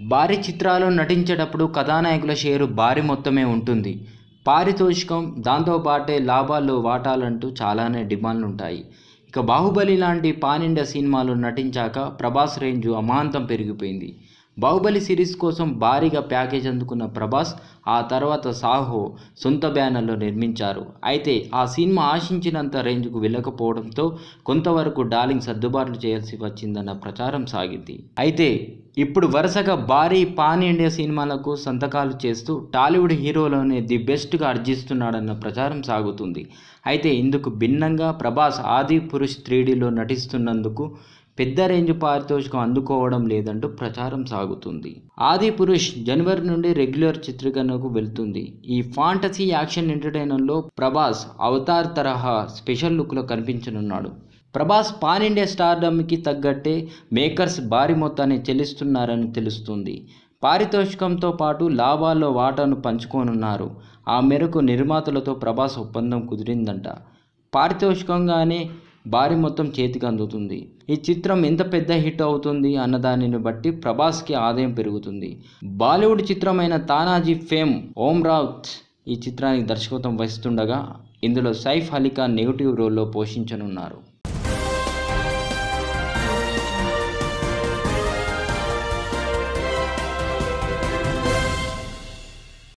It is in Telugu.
భారీ చిత్రాల్లో నటించేటప్పుడు కథానాయకుల షేరు భారీ మొత్తమే ఉంటుంది పారితోషికం దాంతోపాటే లాభాల్లో వాటాలంటూ చాలానే డిమాండ్లు ఉంటాయి ఇక బాహుబలి లాంటి పాన్ ఇండియా సినిమాలు నటించాక ప్రభాస్ రేంజ్ అమాంతం పెరిగిపోయింది బాహుబలి సిరీస్ కోసం భారీగా ప్యాకేజ్ అందుకున్న ప్రభాస్ ఆ తర్వాత సాహో సొంత బ్యానర్లో నిర్మించారు అయితే ఆ సినిమా ఆశించినంత రేంజ్కు వెళ్ళకపోవడంతో కొంతవరకు డార్లింగ్ సర్దుబాట్లు చేయాల్సి వచ్చిందన్న ప్రచారం సాగింది అయితే ఇప్పుడు వరుసగా భారీ పాన్ ఇండియా సినిమాలకు సంతకాలు చేస్తూ టాలీవుడ్ హీరోలోనే ది బెస్ట్గా అర్జిస్తున్నాడన్న ప్రచారం సాగుతుంది అయితే ఇందుకు భిన్నంగా ప్రభాస్ ఆది పురుష్ త్రీడీలో నటిస్తున్నందుకు పెద్ద రేంజ్ పారితోషికం అందుకోవడం లేదంటూ ప్రచారం సాగుతుంది ఆది పురుష్ జనవరి నుండి రెగ్యులర్ చిత్రీకరణకు వెళ్తుంది ఈ ఫాంటసీ యాక్షన్ ఎంటర్టైనర్లో ప్రభాస్ అవతార్ తరహా స్పెషల్ లుక్లో కనిపించనున్నాడు ప్రభాస్ పాన్ ఇండియా స్టార్డమ్కి తగ్గట్టే మేకర్స్ భారీ మొత్తాన్ని చెల్లిస్తున్నారని తెలుస్తుంది పారితోషికంతో పాటు లాభాల్లో వాటాను పంచుకోనున్నారు ఆ మేరకు నిర్మాతలతో ప్రభాస్ ఒప్పందం కుదిరిందంట పారితోషికంగానే భారీ మొత్తం చేతికి అందుతుంది ఈ చిత్రం ఎంత పెద్ద హిట్ అవుతుంది అన్న దానిని బట్టి ప్రభాస్కి ఆదాయం పెరుగుతుంది బాలీవుడ్ చిత్రమైన తానాజీ ఫేమ్ ఓం రావుత్ ఈ చిత్రానికి దర్శకత్వం వహిస్తుండగా ఇందులో సైఫ్ అలీ ఖాన్ నెగిటివ్ రోల్లో పోషించనున్నారు